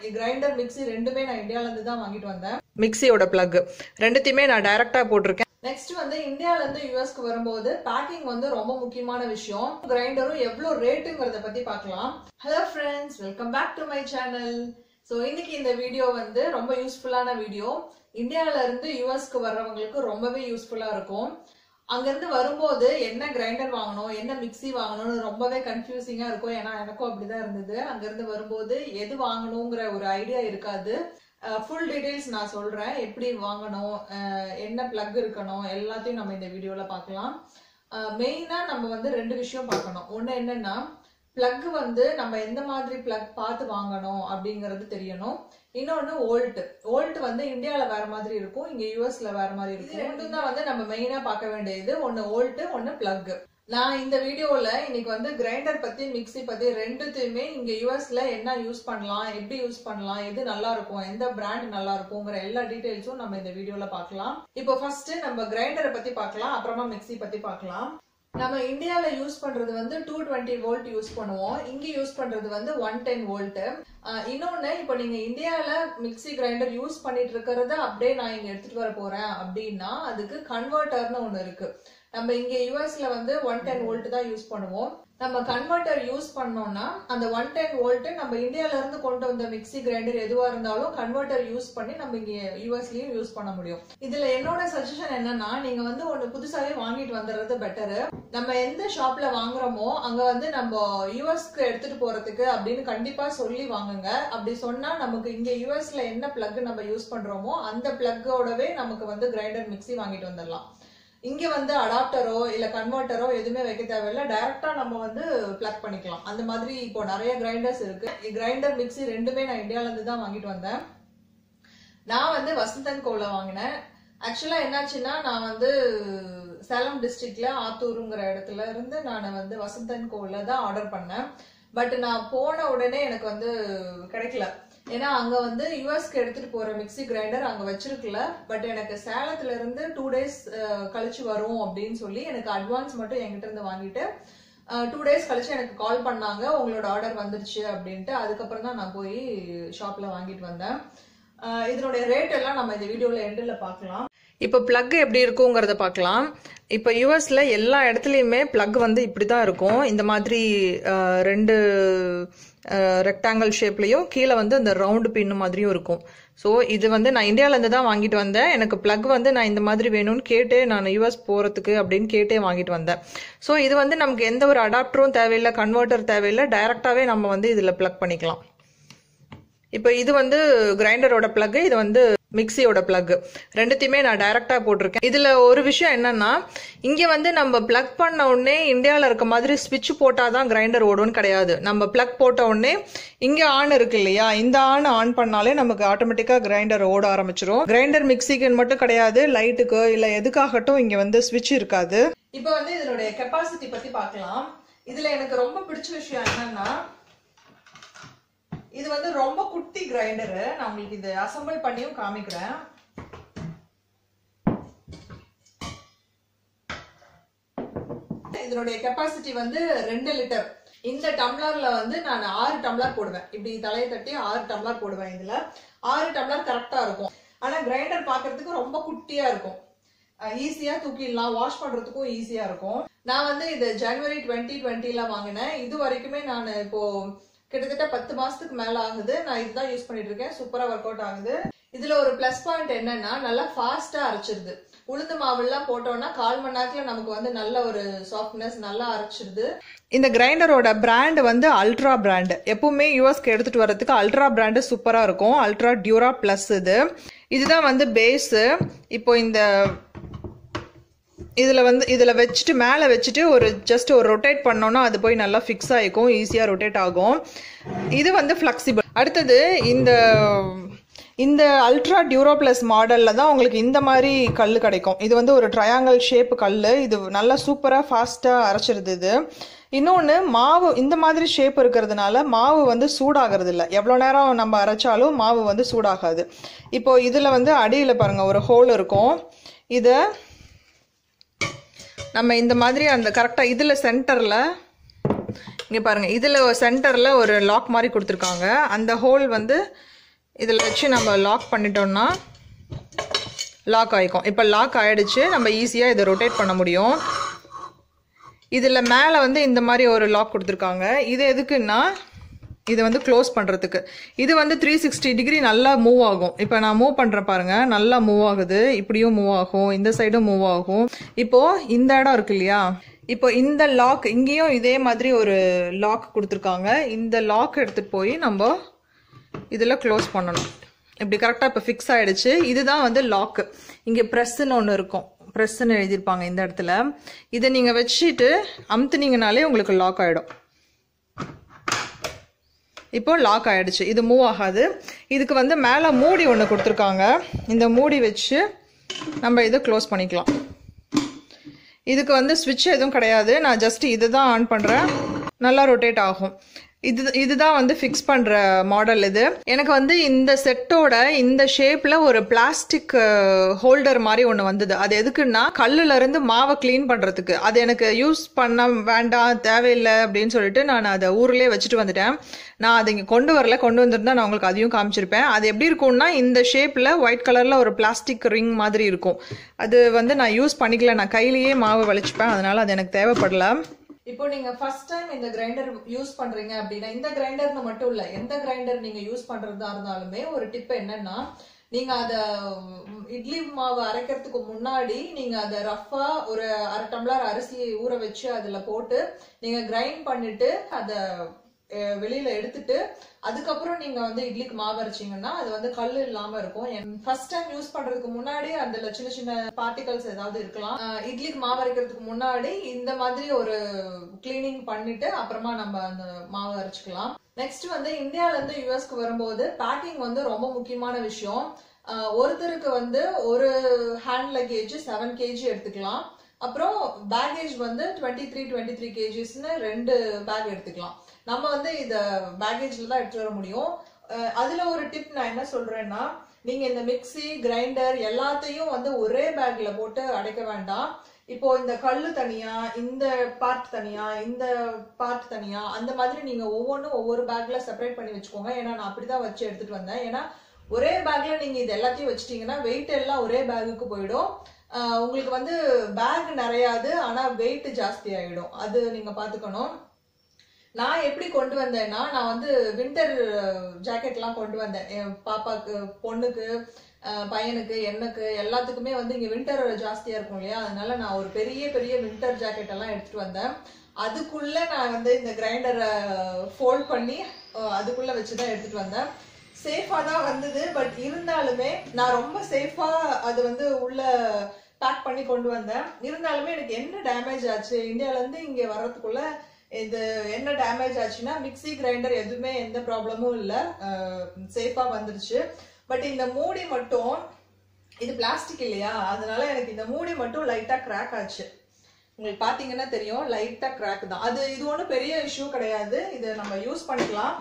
grinder mixie ரெண்டுமே நான் இந்தியால இருந்து தான் வாங்கிட்டு வந்தேன் மிக்ஸியோட பிளக் ரெண்டுத்தையுமே நான் டைரக்டா போட்டிருக்கேன் நெக்ஸ்ட் வந்து இந்தியால இருந்து யூஎஸ்க்கு வரும்போது பேக்கிங் வந்து ரொம்ப முக்கியமான விஷயம் கிரைண்டரும் எவ்வளவு ரேட்டுங்கிறத பத்தி பார்க்கலாம் hello friends welcome back to my channel so இன்னைக்கு இந்த வீடியோ வந்து ரொம்ப யூஸ்ஃபுல்லான வீடியோ இந்தியால இருந்து யூஎஸ்க்கு வர்றவங்களுக்கு ரொம்பவே யூஸ்ஃபுல்லா இருக்கும் அங்கிருந்து வரும்போது என்ன கிரைண்டர் வாங்கணும் என்ன மிக்ஸி வாங்கணும்னு ரொம்பவே கன்ஃபியூசிங்கா இருக்கும் ஏன்னா எனக்கும் அப்படிதான் இருந்தது அங்கிருந்து வரும்போது எது வாங்கணுங்கிற ஒரு ஐடியா இருக்காது ஃபுல் டீடைல்ஸ் நான் சொல்றேன் எப்படி வாங்கணும் அஹ் என்ன பிளக் இருக்கணும் எல்லாத்தையும் நம்ம இந்த வீடியோல பார்க்கலாம் மெயினா நம்ம வந்து ரெண்டு விஷயம் பார்க்கணும் ஒண்ணு என்னன்னா பிளக் வந்து நம்ம எந்த மாதிரி பிளக் பார்த்து வாங்கணும் அப்படிங்கறது தெரியணும் இன்னொன்னு ஓல்ட் ஓல்ட் வந்து இந்தியால வேற மாதிரி இருக்கும் இங்க யூஎஸ்ல வேற மாதிரி இருக்கும் இது ரெண்டும் தான் வந்து நம்ம மெயினா பார்க்க வேண்டியது ஒன்னு ஓல்ட் ஒன்னு பிளக் நான் இந்த வீடியோல இன்னைக்கு வந்து கிரைண்டர் பத்தி மிக்ஸி பத்தி ரெண்டுத்தையுமே இங்க யூஎஸ்ல என்ன யூஸ் பண்ணலாம் எப்படி யூஸ் பண்ணலாம் எது நல்லா இருக்கும் எந்த பிராண்ட் நல்லா இருக்குங்கிற எல்லா டீடைல்ஸும் நம்ம இந்த வீடியோல பார்க்கலாம் இப்போ ஃபர்ஸ்ட் நம்ம கிரைண்டரை பத்தி பார்க்கலாம் அப்புறமா மிக்ஸி பத்தி பார்க்கலாம் நம்ம இந்தியால யூஸ் பண்றது வந்து டூ டுவெண்ட்டி வோல்ட் யூஸ் பண்ணுவோம் இங்க யூஸ் பண்றது வந்து ஒன் டென் வோல்ட் இன்னொன்னு இப்போ நீங்க இந்தியால மிக்ஸி கிரைண்டர் யூஸ் பண்ணிட்டு இருக்கிறத அப்படியே நான் இங்க எடுத்துட்டு வர போறேன் அப்படின்னா அதுக்கு கன்வெர்ட்டர்னு ஒண்ணு இருக்கு நம்ம இங்க யூஎஸ்ல வந்து ஒன் டென் வோல்ட் தான் யூஸ் பண்ணுவோம் நம்ம கன்வெர்ட்டர் யூஸ் பண்ணோம்னா அந்த ஒன் டென் வோல்ட் நம்ம இந்தியால இருந்து கொண்டு வந்த மிக்ஸி கிரைண்டர் எதுவா இருந்தாலும் கன்வெர்ட்டர் யூஸ் பண்ணி நம்ம இங்க யூஎஸ்லயும் யூஸ் பண்ண முடியும் இதுல என்னோட சஜஷன் என்னன்னா நீங்க வந்து ஒண்ணு புதுசாவே வாங்கிட்டு வந்துடுறது பெட்டரு நம்ம எந்த ஷாப்ல வாங்குறோமோ அங்க வந்து நம்ம யூஎஸ்க்கு எடுத்துட்டு போறதுக்கு அப்படின்னு கண்டிப்பா சொல்லி வாங்குங்க அப்படி சொன்னா நமக்கு இங்க யூஎஸ்ல என்ன பிளக் நம்ம யூஸ் பண்றோமோ அந்த பிளக்கோடவே நமக்கு வந்து கிரைண்டர் மிக்ஸி வாங்கிட்டு வந்துடலாம் இங்க வந்து அடாப்டரோ இல்ல கன்வெர்ட்டரோ எதுவுமே வைக்க தேவையில்ல டைரக்டா நம்ம வந்து பிளக் பண்ணிக்கலாம் அந்த மாதிரி இப்போ நிறைய கிரைண்டர்ஸ் இருக்கு கிரைண்டர் மிக்ஸி ரெண்டுமே நான் இந்தியால இருந்து தான் வாங்கிட்டு வந்தேன் நான் வந்து வசந்தன் கோல வாங்கினேன் ஆக்சுவலா என்னாச்சுன்னா நான் வந்து சேலம் டிஸ்ட்ரிக்ட்ல ஆத்தூருங்கிற இடத்துல இருந்து நான் வந்து வசந்தன் கோல தான் ஆர்டர் பண்ணேன் பட் நான் போன உடனே எனக்கு வந்து கிடைக்கல ஏன்னா அங்க வந்து யூஎஸ்க்கு எடுத்துட்டு போற மிக்ஸி கிரைண்டர் அங்க வச்சிருக்கல பட் எனக்கு சேலத்துல இருந்து டூ டேஸ் கழிச்சு வரும் அப்படின்னு சொல்லி எனக்கு அட்வான்ஸ் மட்டும் என்கிட்ட இருந்து வாங்கிட்டு டூ டேஸ் கழிச்சு எனக்கு கால் பண்ணாங்க உங்களோட ஆர்டர் வந்துருச்சு அப்படின்ட்டு அதுக்கப்புறம் தான் நான் போய் ஷாப்ல வாங்கிட்டு வந்தேன் இதனுடைய ரேட் எல்லாம் நம்ம இந்த வீடியோல எண்டில் பார்க்கலாம் இப்போ பிளக் எப்படி இருக்குங்கிறத பார்க்கலாம் இப்போ யூஎஸ்ல எல்லா இடத்துலையுமே பிளக் வந்து இப்படி தான் இருக்கும் இந்த மாதிரி ரெண்டு ரெக்டாங்கிள் ஷேப்லயும் கீழே வந்து இந்த ரவுண்டு பின்னு மாதிரியும் இருக்கும் ஸோ இது வந்து நான் இந்தியாவிலேருந்து தான் வாங்கிட்டு வந்தேன் எனக்கு பிளக் வந்து நான் இந்த மாதிரி வேணும்னு கேட்டே நான் யூஎஸ் போகிறதுக்கு அப்படின்னு கேட்டே வாங்கிட்டு வந்தேன் ஸோ இது வந்து நமக்கு எந்த ஒரு அடாப்டரும் தேவையில்லை கன்வெர்ட்டர் தேவையில்லை டைரெக்டாகவே நம்ம வந்து இதில் பிளக் பண்ணிக்கலாம் இப்போ இது வந்து கிரைண்டரோட பிளக் இது வந்து மிக்சியோட பிளக் ரெண்டுத்தையுமே நான் டைரக்டா போட்டிருக்கேன் இதுல ஒரு விஷயம் என்னன்னா இங்க வந்து நம்ம பிளக் பண்ண உடனே இந்தியாவில் இருக்க மாதிரி ஸ்விட்ச் போட்டாதான் கிரைண்டர் ஓடும்னு கிடையாது நம்ம பிளக் போட்ட உடனே இங்க ஆன் இருக்கு இல்லையா இந்த ஆன் ஆன் பண்ணாலே நமக்கு ஆட்டோமேட்டிக்கா கிரைண்டர் ஓட ஆரம்பிச்சிரும் கிரைண்டர் மிக்சிக்குன்னு மட்டும் கிடையாது லைட்டுக்கு இல்ல எதுக்காகட்டும் இங்க வந்து ஸ்விட்ச் இருக்காது இப்போ வந்து இதனுடைய கெப்பாசிட்டி பத்தி பார்க்கலாம் இதுல எனக்கு ரொம்ப பிடிச்ச விஷயம் என்னன்னா இது வந்து ரொம்ப குட்டி கிரைண்டரு நான் உங்களுக்கு இது அசம்பிள் பண்ணியும் காமிக்கிறேன் இதனுடைய கெப்பாசிட்டி வந்து ரெண்டு லிட்டர் இந்த டம்ளர்ல வந்து நான் ஆறு டம்ளர் போடுவேன் இப்படி தலையை தட்டி ஆறு டம்ளர் போடுவேன் இதுல ஆறு டம்ளர் கரெக்டா இருக்கும் ஆனா கிரைண்டர் பாக்குறதுக்கு ரொம்ப குட்டியா இருக்கும் ஈஸியா தூக்கிடலாம் வாஷ் பண்றதுக்கும் ஈஸியா இருக்கும் நான் வந்து இது ஜனவரி டுவெண்ட்டி டுவெண்ட்டில வாங்கினேன் இது வரைக்குமே நான் இப்போ கிட்டத்தட்ட பத்து மாசத்துக்கு மேல ஆகுது நான் இதுதான் யூஸ் பண்ணிட்டு இருக்கேன் சூப்பரா ஒர்க் அவுட் ஆகுது இதுல ஒரு பிளஸ் பாயிண்ட் என்னன்னா நல்லா ஃபாஸ்டா அரைச்சிருது உளுந்து மாவுலாம் போட்டோம்னா கால் மணி நேரத்துல நமக்கு வந்து நல்ல ஒரு சாஃப்ட்னஸ் நல்லா அரைச்சிருது இந்த கிரைண்டரோட பிராண்ட் வந்து அல்ட்ரா பிராண்ட் எப்பவுமே யூஎஸ்க்கு எடுத்துட்டு வரதுக்கு அல்ட்ரா பிராண்டு சூப்பரா இருக்கும் அல்ட்ரா டியூரா பிளஸ் இது இதுதான் வந்து பேஸ் இப்போ இந்த இதில் வந்து இதில் வச்சுட்டு மேலே வச்சுட்டு ஒரு ஜஸ்ட் ஒரு ரொட்டேட் பண்ணோன்னா அது போய் நல்லா ஃபிக்ஸ் ஆகிக்கும் ஈஸியாக ரொட்டேட் ஆகும் இது வந்து ஃப்ளெக்சிபிள் அடுத்தது இந்த இந்த அல்ட்ரா டியூரோ ப்ளஸ் மாடலில் தான் உங்களுக்கு இந்த மாதிரி கல் கிடைக்கும் இது வந்து ஒரு ட்ரையாங்கிள் ஷேப் கல் இது நல்லா சூப்பராக ஃபாஸ்ட்டாக அரைச்சிருது இது இன்னொன்று மாவு இந்த மாதிரி ஷேப் இருக்கிறதுனால மாவு வந்து சூடாகிறது இல்லை எவ்வளோ நேரம் நம்ம அரைச்சாலும் மாவு வந்து சூடாகாது இப்போ இதில் வந்து அடியில் பாருங்கள் ஒரு ஹோல் இருக்கும் இதை நம்ம இந்த மாதிரி அந்த கரெக்டாக இதில் சென்டரில் இங்கே பாருங்கள் இதில் சென்டரில் ஒரு லாக் மாதிரி கொடுத்துருக்காங்க அந்த ஹோல் வந்து இதில் வச்சு நம்ம லாக் பண்ணிட்டோம்னா லாக் ஆகிக்கும் இப்போ லாக் ஆகிடுச்சு நம்ம ஈஸியாக இதை ரொட்டேட் பண்ண முடியும் இதில் மேலே வந்து இந்த மாதிரி ஒரு லாக் கொடுத்துருக்காங்க இது எதுக்குன்னா இதை வந்து க்ளோஸ் பண்ணுறதுக்கு இது வந்து த்ரீ சிக்ஸ்டி டிகிரி நல்லா மூவ் ஆகும் இப்போ நான் மூவ் பண்ணுறேன் பாருங்கள் நல்லா மூவ் ஆகுது இப்படியும் மூவ் ஆகும் இந்த சைடும் மூவ் ஆகும் இப்போது இந்த இடம் இருக்கு இல்லையா இப்போ இந்த லாக் இங்கேயும் இதே மாதிரி ஒரு லாக் கொடுத்துருக்காங்க இந்த லாக் எடுத்துகிட்டு போய் நம்ம இதில் க்ளோஸ் பண்ணணும் இப்படி கரெக்டாக இப்போ ஃபிக்ஸ் ஆகிடுச்சு இதுதான் வந்து லாக்கு இங்கே ப்ரெஸ்ஸுன்னு ஒன்று இருக்கும் ப்ரெஸ்ஸுன்னு எழுதியிருப்பாங்க இந்த இடத்துல இதை நீங்கள் வச்சுட்டு அமுத்துனீங்கனாலே உங்களுக்கு லாக் ஆகிடும் இப்போ லாக் ஆயிடுச்சு இது மூவ் ஆகாது இதுக்கு வந்து மேலே மூடி ஒன்று கொடுத்துருக்காங்க இந்த மூடி வச்சு நம்ம இதை க்ளோஸ் பண்ணிக்கலாம் இதுக்கு வந்து ஸ்விட்ச் எதுவும் கிடையாது நான் ஜஸ்ட் இதை தான் ஆன் பண்ணுறேன் நல்லா ரொட்டேட் ஆகும் இது இதுதான் வந்து ஃபிக்ஸ் பண்ணுற மாடல் இது எனக்கு வந்து இந்த செட்டோட இந்த ஷேப்பில் ஒரு பிளாஸ்டிக் ஹோல்டர் மாதிரி ஒன்று வந்தது அது எதுக்குன்னா கல்லுல இருந்து மாவை க்ளீன் பண்ணுறதுக்கு அது எனக்கு யூஸ் பண்ண வேண்டாம் தேவையில்லை அப்படின்னு சொல்லிட்டு நான் அதை ஊர்லேயே வச்சுட்டு வந்துட்டேன் நான் அதை இங்கே கொண்டு வரல கொண்டு வந்திருந்தா நான் உங்களுக்கு அதையும் காமிச்சிருப்பேன் அது எப்படி இருக்கும்னா இந்த ஷேப்பில் ஒயிட் கலரில் ஒரு பிளாஸ்டிக் ரிங் மாதிரி இருக்கும் அது வந்து நான் யூஸ் பண்ணிக்கல நான் கையிலேயே மாவு வலிச்சுப்பேன் அதனால அது எனக்கு தேவைப்படல இப்போ நீங்க ஃபர்ஸ்ட் டைம் இந்த கிரைண்டர் யூஸ் பண்றீங்க அப்படின்னா இந்த கிரைண்டர்னு மட்டும் இல்ல எந்த கிரைண்டர் நீங்க யூஸ் பண்றதா இருந்தாலுமே ஒரு டிப் என்னன்னா நீங்க அத இட்லி மாவு அரைக்கிறதுக்கு முன்னாடி நீங்க அத ரஃபா ஒரு அரை டம்ளர் அரிசி ஊற வச்சு அதுல போட்டு நீங்க கிரைண்ட் பண்ணிட்டு அத வெளியில எடுத்துட்டு அதுக்கப்புறம் நீங்க வந்து இட்லிக்கு மாவு அரைச்சிங்கன்னா அது வந்து கல் இல்லாம இருக்கும் ஃபர்ஸ்ட் டைம் யூஸ் பண்றதுக்கு முன்னாடி அதுல சின்ன சின்ன பார்ட்டிகல்ஸ் ஏதாவது இருக்கலாம் இட்லிக்கு மாவு அரைக்கிறதுக்கு முன்னாடி இந்த மாதிரி ஒரு கிளீனிங் பண்ணிட்டு அப்புறமா நம்ம அந்த மாவு அரைச்சிக்கலாம் நெக்ஸ்ட் வந்து இந்தியால இருந்து யூஎஸ்க்கு வரும்போது பேக்கிங் வந்து ரொம்ப முக்கியமான விஷயம் ஒருத்தருக்கு வந்து ஒரு ஹேண்ட் லக்கேஜ் செவன் கேஜி எடுத்துக்கலாம் அப்புறம் பேகேஜ் வந்து டுவெண்ட்டி த்ரீ டுவெண்ட்டி த்ரீ கேஜிஸ்னு ரெண்டு பேக் எடுத்துக்கலாம் நம்ம வந்து இத பேகேஜ்ல தான் எடுத்துட்டு வர முடியும் அதுல ஒரு டிப் நான் என்ன சொல்றேன்னா நீங்க இந்த மிக்சி கிரைண்டர் எல்லாத்தையும் வந்து ஒரே பேக்ல போட்டு அடைக்க வேண்டாம் இப்போ இந்த கல்லு தனியா இந்த பார்ட் தனியா இந்த பார்ட் தனியா அந்த மாதிரி நீங்க ஒவ்வொன்றும் ஒவ்வொரு பேக்ல செப்பரேட் பண்ணி வச்சுக்கோங்க ஏன்னா நான் அப்படிதான் வச்சு எடுத்துட்டு வந்தேன் ஏன்னா ஒரே பேக்ல நீங்க இது எல்லாத்தையும் வச்சிட்டீங்கன்னா வெயிட் எல்லாம் ஒரே பேகுக்கு போயிடும் உங்களுக்கு வந்து பேக் நிறையாது ஆனா வெயிட் ஜாஸ்தி ஆயிடும் அது நீங்க பாத்துக்கணும் நான் எப்படி கொண்டு வந்தேன்னா நான் வந்து வின்டர் ஜாக்கெட்லாம் கொண்டு வந்தேன் என் பாப்பாக்கு பொண்ணுக்கு பையனுக்கு எனக்கு எல்லாத்துக்குமே வந்து இங்க வின்டர் ஜாஸ்தியா இருக்கும் இல்லையா அதனால நான் ஒரு பெரிய பெரிய வின்டர் ஜாக்கெட் எல்லாம் எடுத்துட்டு வந்தேன் அதுக்குள்ள நான் வந்து இந்த கிரைண்டரை ஃபோல்ட் பண்ணி அதுக்குள்ள வச்சுதான் எடுத்துட்டு வந்தேன் சேஃபா தான் வந்தது பட் இருந்தாலுமே நான் ரொம்ப சேஃபா அது வந்து உள்ள பேக் பண்ணி கொண்டு வந்தேன் இருந்தாலுமே எனக்கு என்ன டேமேஜ் ஆச்சு இந்தியால இருந்து இங்க வர்றதுக்குள்ள இது என்ன டேமேஜ் ஆச்சுன்னா மிக்சி கிரைண்டர் எதுவுமே எந்த ப்ராப்ளமும் இல்லை சேஃபா வந்துருச்சு பட் இந்த மூடி மட்டும் இது பிளாஸ்டிக் இல்லையா அதனால எனக்கு இந்த மூடி மட்டும் லைட்டா கிராக் ஆச்சு உங்களுக்கு பாத்தீங்கன்னா தெரியும் லைட்டா கிராக் தான் அது இது ஒன்றும் பெரிய இஷ்யூ கிடையாது இது நம்ம யூஸ் பண்ணிக்கலாம்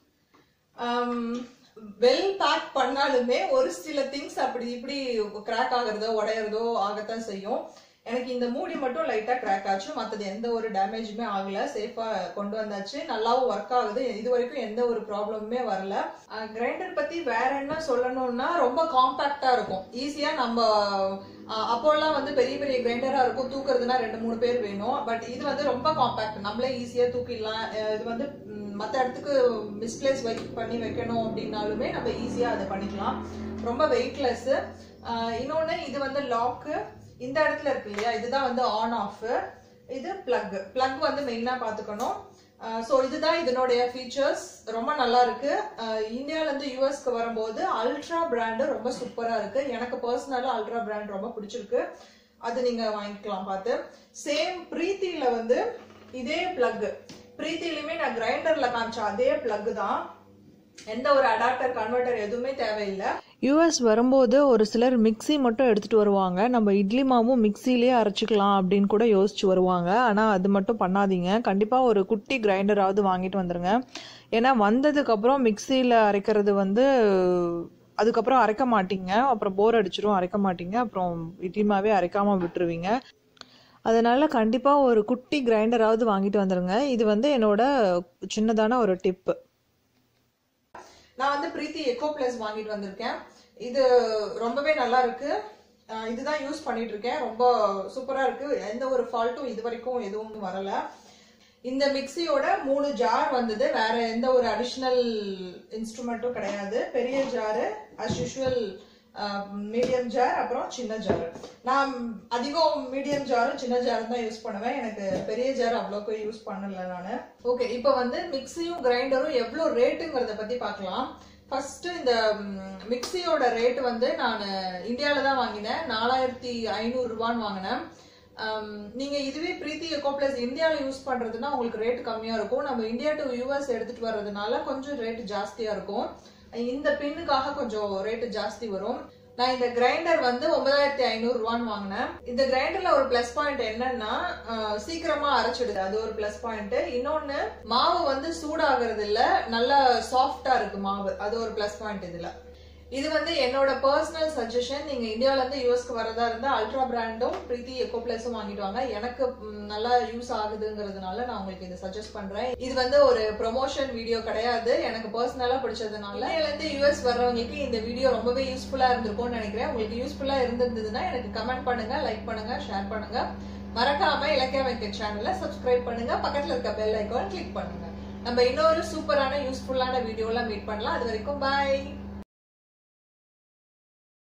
வெல் பேக் பண்ணாலுமே ஒரு சில திங்ஸ் அப்படி இப்படி கிராக் ஆகுறதோ உடையறதோ ஆகத்தான் செய்யும் எனக்கு இந்த மூடி மட்டும் லைட்டா கிராக் ஆச்சு மற்றது எந்த ஒரு டேமேஜுமே ஆகல சேஃபா கொண்டு வந்தாச்சு நல்லாவும் ஒர்க் ஆகுது இது வரைக்கும் எந்த ஒரு ப்ராப்ளமுமே வரல கிரைண்டர் பத்தி வேற என்ன சொல்லணும்னா ரொம்ப காம்பாக்டா இருக்கும் ஈஸியா நம்ம அப்போல்லாம் வந்து பெரிய பெரிய கிரைண்டரா இருக்கும் தூக்குறதுனா ரெண்டு மூணு பேர் வேணும் பட் இது வந்து ரொம்ப காம்பாக்ட் நம்மளே ஈஸியா தூக்கிடலாம் இது வந்து மற்ற இடத்துக்கு மிஸ்பிளேஸ் வை பண்ணி வைக்கணும் அப்படின்னாலுமே நம்ம ஈஸியா அதை பண்ணிக்கலாம் ரொம்ப வெயிட்லெஸ் இன்னொன்னு இது வந்து லாக்கு இந்த இடத்துல இருக்கு இல்லையா இதுதான் வந்து ஆன் ஆஃப் இது பிளக் பிளக் வந்து மெயினா பாத்துக்கணும் ஸோ இதுதான் இதனுடைய ஃபீச்சர்ஸ் ரொம்ப நல்லா இருக்கு இந்தியால இருந்து யூஎஸ்க்கு வரும்போது அல்ட்ரா பிராண்டு ரொம்ப சூப்பரா இருக்கு எனக்கு பர்சனலா அல்ட்ரா பிராண்ட் ரொம்ப பிடிச்சிருக்கு அது நீங்க வாங்கிக்கலாம் பார்த்து சேம் பிரீத்தியில வந்து இதே பிளக் பிரீத்திலுமே நான் கிரைண்டர்ல காமிச்ச அதே பிளக் தான் எந்த ஒரு அடாப்டர் கன்வெர்டர் எதுவுமே தேவையில்லை யூஎஸ் வரும்போது ஒரு சிலர் மிக்சி மட்டும் எடுத்துகிட்டு வருவாங்க நம்ம இட்லி மாவும் மிக்சிலேயே அரைச்சிக்கலாம் அப்படின்னு கூட யோசிச்சு வருவாங்க ஆனால் அது மட்டும் பண்ணாதீங்க கண்டிப்பாக ஒரு குட்டி கிரைண்டராவது வாங்கிட்டு வந்துடுங்க ஏன்னா வந்ததுக்கப்புறம் மிக்சியில் அரைக்கிறது வந்து அதுக்கப்புறம் அரைக்க மாட்டீங்க அப்புறம் போர் அடிச்சிரும் அரைக்க மாட்டீங்க அப்புறம் இட்லி மாவே அரைக்காமல் விட்டுருவீங்க அதனால கண்டிப்பாக ஒரு குட்டி கிரைண்டராவது வாங்கிட்டு வந்துடுங்க இது வந்து என்னோட சின்னதான ஒரு டிப்பு நான் வந்து பிரீத்தி எக்கோ பிளஸ் வாங்கிட்டு வந்திருக்கேன் இது ரொம்பவே நல்லா இருக்கு அஹ் இதுதான் யூஸ் பண்ணிட்டு இருக்கேன் ரொம்ப சூப்பரா இருக்கு எந்த ஒரு ஃபால்ட்டும் இது வரைக்கும் எதுவும் வரல இந்த மிக்ஸியோட மூணு ஜார் வந்தது வேற எந்த ஒரு அடிஷ்னல் இன்ஸ்ட்ருமெண்ட்டும் கிடையாது பெரிய jar as usual medium jar அப்புறம் சின்ன ஜார் நான் அதிகம் மீடியம் ஜாரும் சின்ன ஜாரும் தான் யூஸ் பண்ணுவேன் எனக்கு பெரிய ஜார் அவ்வளோக்கு யூஸ் பண்ணல நான் ஓகே இப்போ வந்து மிக்ஸியும் கிரைண்டரும் எவ்வளோ ரேட்டுங்கிறத பத்தி பார்க்கலாம் ஃபர்ஸ்ட் இந்த மிக்ஸியோட ரேட் வந்து நான் இந்தியாவில தான் வாங்கினேன் நாலாயிரத்தி ஐநூறு ரூபான்னு வாங்கினேன் Um, நீங்க இதுவே பிரீத்தி எக்கோ பிளஸ் இந்தியாவில் யூஸ் பண்றதுன்னா உங்களுக்கு ரேட் கம்மியா இருக்கும் நம்ம இந்தியா டு யூஎஸ் எடுத்துட்டு வர்றதுனால கொஞ்சம் ரேட் ஜாஸ்தியா இருக்கும் இந்த பின்னுக்காக கொஞ்சம் ரேட் ஜாஸ்தி வரும் நான் இந்த கிரைண்டர் வந்து ஒன்பதாயிரத்தி ஐநூறு ரூபான்னு வாங்கினேன் இந்த கிரைண்டர்ல ஒரு பிளஸ் பாயிண்ட் என்னன்னா அஹ், சீக்கிரமா அரைச்சிடுது அது ஒரு பிளஸ் பாயிண்ட் இன்னொன்னு மாவு வந்து சூடாகிறது இல்ல நல்லா சாஃப்டா இருக்கு மாவு அது ஒரு பிளஸ் பாயிண்ட் இதுல இது வந்து என்னோட பர்சனல் சஜஷன் நீங்க இந்தியால இருந்து யூஎஸ்க்கு வரதா இருந்தா அல்ட்ரா பிராண்டும் பிரீத்தி எக்கோ பிளஸும் வாங்கிட்டு வாங்க எனக்கு ம், நல்லா யூஸ் ஆகுதுங்கிறதுனால நான் உங்களுக்கு இதை சஜஸ்ட் பண்றேன் இது வந்து ஒரு ப்ரொமோஷன் வீடியோ கிடையாது எனக்கு பர்சனலா பிடிச்சதுனால இந்தியால இருந்து யூஎஸ் வர்றவங்களுக்கு இந்த வீடியோ ரொம்பவே யூஸ்ஃபுல்லா இருந்திருக்கும்னு நினைக்கிறேன் உங்களுக்கு யூஸ்ஃபுல்லா இருந்திருந்ததுன்னா எனக்கு கமெண்ட் பண்ணுங்க லைக் பண்ணுங்க ஷேர் பண்ணுங்க மறக்காம இலக்கிய வெங்கட் சேனலை சப்ஸ்கிரைப் பண்ணுங்க பக்கத்துல இருக்க பெல் ஐக்கான் கிளிக் பண்ணுங்க நம்ம இன்னொரு சூப்பரான யூஸ்ஃபுல்லான வீடியோல மீட் பண்ணலாம் அது வரைக்கும் பாய்